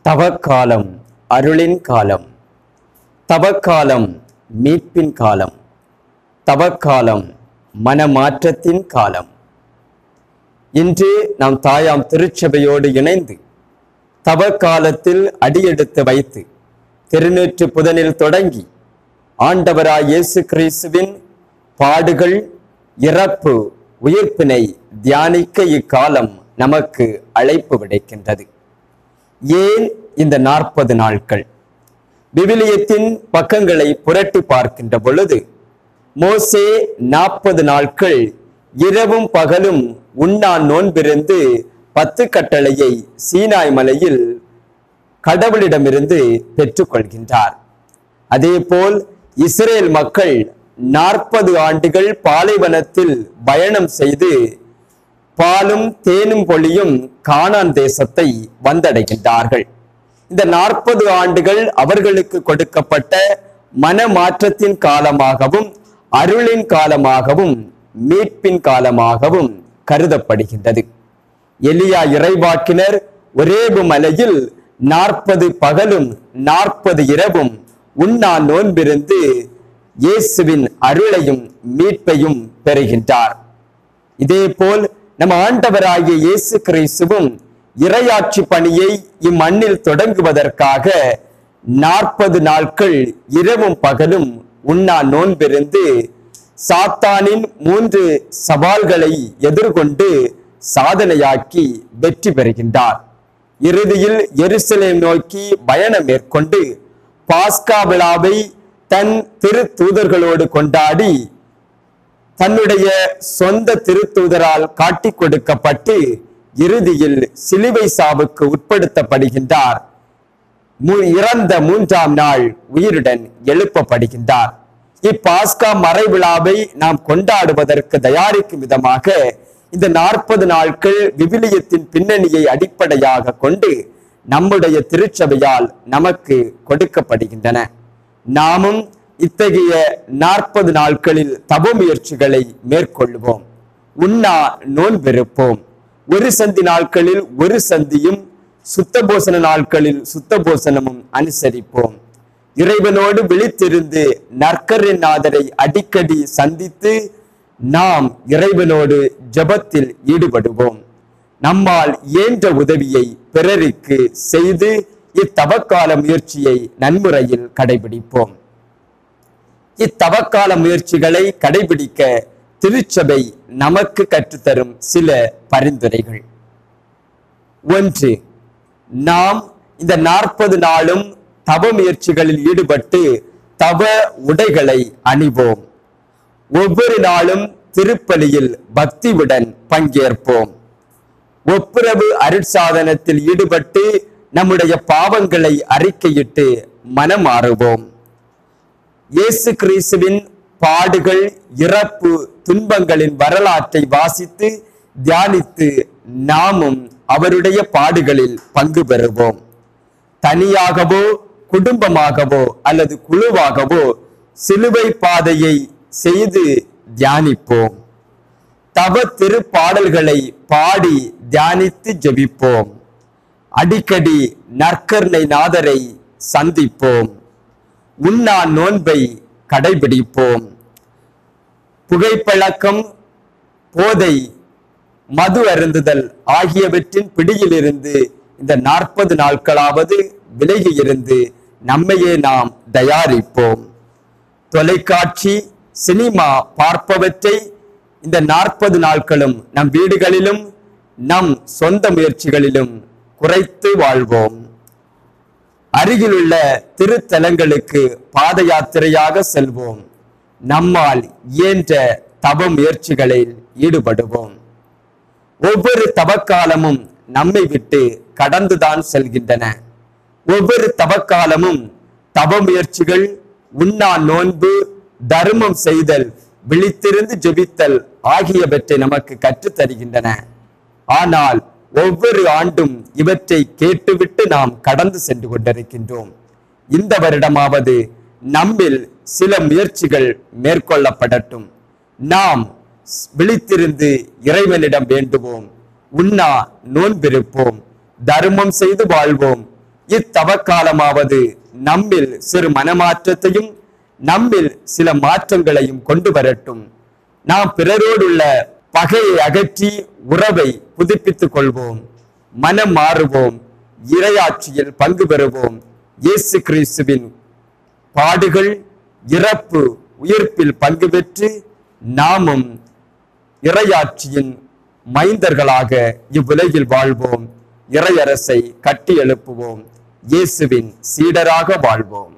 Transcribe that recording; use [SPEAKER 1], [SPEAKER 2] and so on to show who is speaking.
[SPEAKER 1] தவக்காலம் அருளின் காலம் தவக்காலம் மீட்பின் காலம் தவக்காலம் மனமாற்றத்தின் காலம் இன்று நாம் தாயாம் திருச்சபையோடு இணைந்து தவக்காலத்தில் அடியெடுத்து வைத்து திருநூற்று புதனில் தொடங்கி ஆண்டவராய் இயேசு கிறிஸ்துவின் பாடுகள் இறப்பு உயிர்ப்பினை தியானிக்க இக்காலம் நமக்கு அழைப்பு விடுக்கின்றது ஏன் இந்த நாற்பது நாட்கள் விவிலியத்தின் பக்கங்களை புரட்டி பார்க்கின்ற பொழுது மோசே நாற்பது நாட்கள் இரவும் பகலும் உண்ணா நோன்பிருந்து பத்து கட்டளையை சீனாய் மலையில் கடவுளிடமிருந்து பெற்றுக்கொள்கின்றார் அதேபோல் இஸ்ரேல் மக்கள் நாற்பது ஆண்டுகள் பாலைவனத்தில் பயணம் செய்து பாலும் தேனும் பொழியும் கானான் தேசத்தை வந்தடைகின்றார்கள் இந்த நாற்பது ஆண்டுகள் அவர்களுக்கு கொடுக்கப்பட்ட மனமாற்றத்தின் காலமாகவும் அருளின் காலமாகவும் மீட்பின் காலமாகவும் கருதப்படுகின்றது எலியா இறைவாக்கினர் ஒரேபு மலையில் நாற்பது பகலும் நாற்பது இரவும் உண்ணா நோன்பிருந்து இயேசுவின் அருளையும் மீட்பையும் பெறுகின்றார் இதேபோல் நம் ஆண்டவராகிய இயேசு கிறிஸ்துவும் இறையாட்சி பணியை இம்மண்ணில் தொடங்குவதற்காக நாற்பது நாட்கள் இரவும் பகலும் உண்ணா நோன்பிருந்து சாத்தானின் மூன்று சவால்களை எதிர்கொண்டு சாதனையாக்கி வெற்றி பெறுகின்றார் இறுதியில் எருசலேம் நோக்கி பயணம் மேற்கொண்டு பாஸ்கா விழாவை தன் திரு தூதர்களோடு கொண்டாடி தன்னுடைய சொந்த திருத்தூதரால் காட்டிக் கொடுக்கப்பட்டு இறுதியில் சிலுவை சாவுக்கு உட்படுத்தப்படுகின்றார் மு- இறந்த மூன்றாம் நாள் உயிருடன் எழுப்பப்படுகின்றார் இப்பாஸ்கா மறை விழாவை நாம் கொண்டாடுவதற்கு தயாரிக்கும் விதமாக இந்த நாற்பது நாட்கள் விவிலியத்தின் பின்னணியை அடிப்படையாக கொண்டு நம்முடைய திருச்சபையால் நமக்கு கொடுக்கப்படுகின்றன நாமும் இத்தகைய நாற்பது நாட்களில் தப முயற்சிகளை மேற்கொள்வோம் உண்ணா நோன்பிருப்போம் ஒரு சந்தி நாட்களில் ஒரு சந்தியும் சுத்தபோசன நாட்களில் சுத்தபோசனமும் அனுசரிப்போம் இறைவனோடு விழித்திருந்து நற்கரின் நாதரை அடிக்கடி சந்தித்து நாம் இறைவனோடு ஜெபத்தில் ஈடுபடுவோம் நம்மால் இயன்ற உதவியை பிறருக்கு செய்து இத்தவக்கால முயற்சியை நன்முறையில் கடைபிடிப்போம் இத்தவக்கால முயற்சிகளை கடைபிடிக்க திருச்சபை நமக்கு கற்றுத்தரும் சில பரிந்துரைகள் ஒன்று நாம் இந்த நாற்பது நாளும் தவ முயற்சிகளில் ஈடுபட்டு தவ உடைகளை அணிவோம் ஒவ்வொரு நாளும் திருப்பலியில் பக்தியுடன் பங்கேற்போம் ஒப்புரவு அருட்சாதனத்தில் ஈடுபட்டு நம்முடைய பாவங்களை அறிக்கையிட்டு மனமாறுவோம் இயேசு கிறிஸ்துவின் பாடுகள் இறப்பு துன்பங்களின் வரலாற்றை வாசித்து தியானித்து நாமும் அவருடைய பாடுகளில் பங்கு பெறுவோம் தனியாகவோ குடும்பமாகவோ அல்லது குழுவாகவோ சிலுவை பாதையை செய்து தியானிப்போம் தவ திருப்பாடல்களை பாடி தியானித்து ஜெபிப்போம் அடிக்கடி நற்கருணை நாதரை சந்திப்போம் உண்ணா நோன்பை கடைபிடிப்போம் புகைப்பழக்கம் போதை மது அருந்துதல் ஆகியவற்றின் பிடியிலிருந்து இந்த நாற்பது நாட்களாவது விலகி இருந்து நம்மையே நாம் தயாரிப்போம் தொலைக்காட்சி சினிமா பார்ப்பவற்றை இந்த நாற்பது நாட்களும் நம் வீடுகளிலும் நம் சொந்த முயற்சிகளிலும் குறைத்து வாழ்வோம் அருகிலுள்ள திருத்தலங்களுக்கு பாத யாத்திரையாக செல்வோம் நம்மால் இயன்ற தவ முயற்சிகளில் ஈடுபடுவோம் ஒவ்வொரு தவக்காலமும் நம்மை விட்டு கடந்துதான் செல்கின்றன ஒவ்வொரு தவக்காலமும் தவ முயற்சிகள் உண்ணா நோன்பு தர்மம் செய்தல் விழித்திருந்து ஜெபித்தல் ஆகியவற்றை நமக்கு கற்றுத் தருகின்றன ஆனால் ஒவ்வொரு ஆண்டும் இவற்றை கேட்டுவிட்டு நாம் கடந்து சென்று கொண்டிருக்கின்றோம் இந்த வருடமாவது நம்மில் சில முயற்சிகள் மேற்கொள்ளப்படட்டும் நாம் விழித்திருந்து இறைவனிடம் வேண்டுவோம் உண்ணா நோன்பிருப்போம் தர்மம் செய்து வாழ்வோம் இத்தவக்காலமாவது நம்மில் சிறு மனமாற்றத்தையும் நம்மில் சில மாற்றங்களையும் கொண்டு வரட்டும் நாம் பிறரோடுள்ள பகையை அகற்றி உறவை புதுப்பித்துக் கொள்வோம் மனம் மாறுவோம் இரையாட்சியில் பங்கு பெறுவோம் இயேசு கிறிஸ்துவின் பாடுகள் இறப்பு உயிர்ப்பில் பங்கு பெற்று நாமும் இறையாட்சியின் மைந்தர்களாக இவ்வுலகில் வாழ்வோம் இறையரசை கட்டி எழுப்புவோம் இயேசுவின் சீடராக வாழ்வோம்